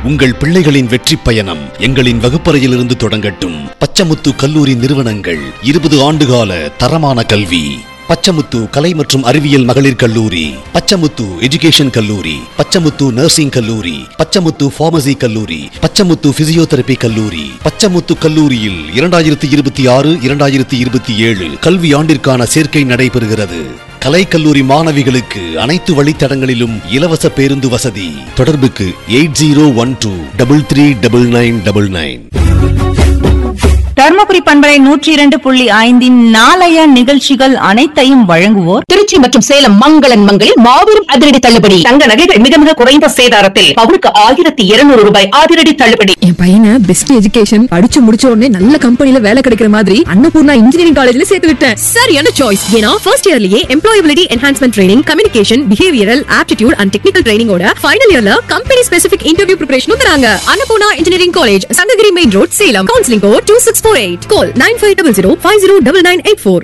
உங்கள் பிள்ளைகளின் வெற்றி பயணம் எங்களின் வகுப்பறையிலிருந்து தொடங்கட்டும் பச்சமுத்து கல்லூரி நிறுவனங்கள் இருபது ஆண்டுகால தரமான கல்வி பச்சமுத்து கலை மற்றும் அறிவியல் மகளிர் கல்லூரி பச்சமுத்து எஜுகேஷன் கல்லூரி பச்சமுத்து நர்சிங் கல்லூரி பச்சமுத்து பார்மசி கல்லூரி பச்சமுத்து பிசியோதெரபி கல்லூரி பச்சமுத்து கல்லூரியில் இரண்டாயிரத்தி இருபத்தி ஆறு இரண்டாயிரத்தி இருபத்தி ஏழு கல்வி ஆண்டிற்கான சேர்க்கை நடைபெறுகிறது கலைக்கல்லூரி மாணவிகளுக்கு அனைத்து வழித்தடங்களிலும் இலவச பேருந்து வசதி தொடர்புக்கு eight zero one two double three double nine double nine Dharmapuri பண்பலை நூற்றி இரண்டு புள்ளி ஐந்தின் நாளைய நிகழ்ச்சிகள் அனைத்தையும் வழங்குவோர் திருச்சி மற்றும் சேலம் மங்களன் மங்களில் மாபெரும் அதிரடி தள்ளுபடி தங்க நகைகள் மிக மிக குறைந்த சேதாரத்தில் பவுனுக்கு ஆயிரத்தி இருநூறு ரூபாய் அதிரடி தள்ளுபடி என் பையனை பெஸ்ட் எஜுகேஷன் படிச்சு முடிச்ச உடனே நல்ல கம்பெனில வேலை கிடைக்கிற மாதிரி அன்னபூர்ணா இன்ஜினியரிங் காலேஜ்ல சேர்த்து விட்டேன் சரியான சாய்ஸ் ஏன்னா ஃபர்ஸ்ட் இயர்லயே employability enhancement training communication behavioural aptitude and technical ட்ரைனிங்கோட ஃபைனல் இயர்ல கம்பெனி ஸ்பெசிபிக் இன்டர்வியூ ப்ரிப்பரேஷனும் தராங்க Annapoorna engineering college Sankagiri main road Salem counselling code two six four eight call nine five double zero five zero double nine eight four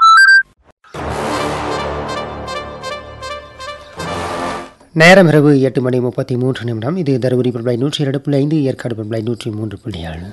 நேரம் இரவு எட்டு மணி முப்பத்தி மூன்று நிமிடம் இது தருமபுரி பண்பலை நூற்றி இரண்டு புள்ளி ஐந்து ஏற்காடு பண்பலை நூற்றி மூன்று புள்ளி ஏழு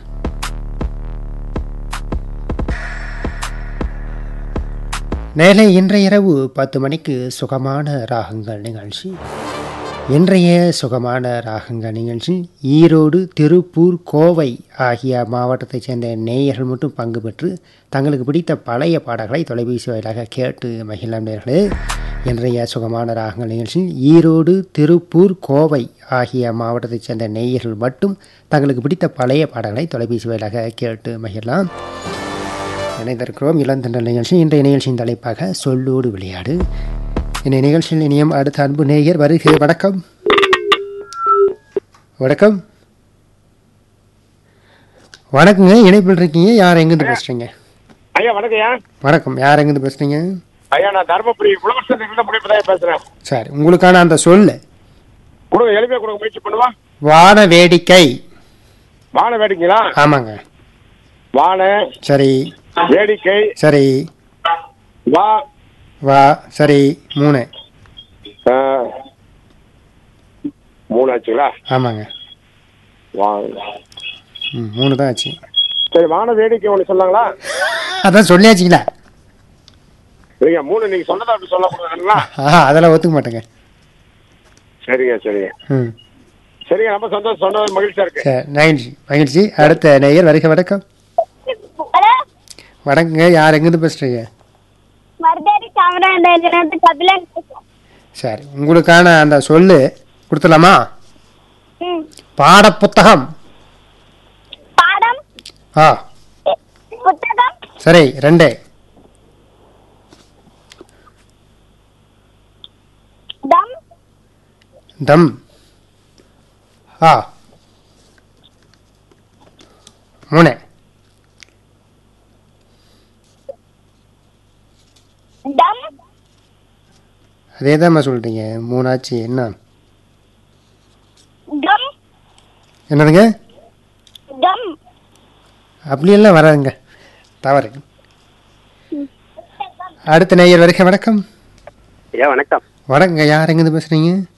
நேரலை இன்றைய இரவு பத்து மணிக்கு சுகமான ராகங்கள் நிகழ்ச்சி இன்றைய சுகமான ராகங்கள் நிகழ்ச்சி ஈரோடு திருப்பூர் கோவை ஆகிய மாவட்டத்தைச் சேர்ந்த நேயர்கள் மட்டும் பங்கு பெற்று தங்களுக்கு பிடித்த பழைய பாடல்களை தொலைபேசி வாயிலாக கேட்டு மகிழலாம் நேர்களே இன்றைய சுகமான ராகங்கள் நிகழ்ச்சி ஈரோடு திருப்பூர் கோவை ஆகிய மாவட்டத்தைச் சேர்ந்த நேயர்கள் மட்டும் தங்களுக்கு பிடித்த பழைய பாடல்களை தொலைபேசி வாயிலாக கேட்டு மகிழலாம் இணைந்திருக்கிறோம் இளந்தண்டல் நிகழ்ச்சி இன்றைய நிகழ்ச்சியின் தலைப்பாக சொல்லோடு விளையாடு இந்த நிகழ்ச்சியில் இனியும் அடுத்த அன்பு நேயர் வருகை வணக்கம் வணக்கம் வணக்கங்க இணைப்பில் இருக்கீங்க யார் எங்கிருந்து பேசுறீங்க ஐயா வணக்கம்யா வணக்கம் யார் எங்கிருந்து பேசுறீங்க ஐயா நான் தர்மபுரி உழவர் இருந்த முடிவு தான் பேசுறேன் சரி உங்களுக்கான அந்த சொல் கொடுங்க எளிமையா கொடுங்க முயற்சி பண்ணுவா வான வேடிக்கை வான வேடிக்கைங்களா ஆமாங்க வான சரி வேடிக்கை சரி வா வா சரி மூணு ஆ, மூணு ஆச்சுங்களா ஆமாங்க வா ம் மூணு தான் ஆச்சு சரி வான வேடிக்கை ஒன்று சொன்னாங்களா அதான் சொல்லியாச்சுங்களா சரிங்க மூணு நீங்க சொன்னதை அப்படி சொல்லக்கூடாதுங்களா ஆஹா அதெல்லாம் ஒத்துக்க மாட்டேங்க சரிங்க சரிங்க ம் சரிங்க ரொம்ப சந்தோஷம் சொன்னது மகிழ்ச்சியா இருக்கு சரி மகிழ்ச்சி மகிழ்ச்சி அடுத்த நேயர் வருக வணக்கம் வணக்கங்க யார் எங்கேருந்து பேசுறீங்க மருதாரி சாமராஜன் கபிலன் சரி உங்களுக்கான அந்த சொல்லு கொடுத்துடலாமா ம். பாட புத்தகம் பாடம் ஆ புத்தகம் சரி ரெண்டு தம் தம் ஆ மூணு டம் அதே தான்மா சொல்லிட்டீங்க மூணாச்சு என்ன டம் என்னதுங்க டம் அப்படியெல்லாம் வராதுங்க தவறு அடுத்த நேயர் வருக வணக்கம் ஐயா வணக்கம் வணக்கங்க யார் எங்கேருந்து பேசுறீங்க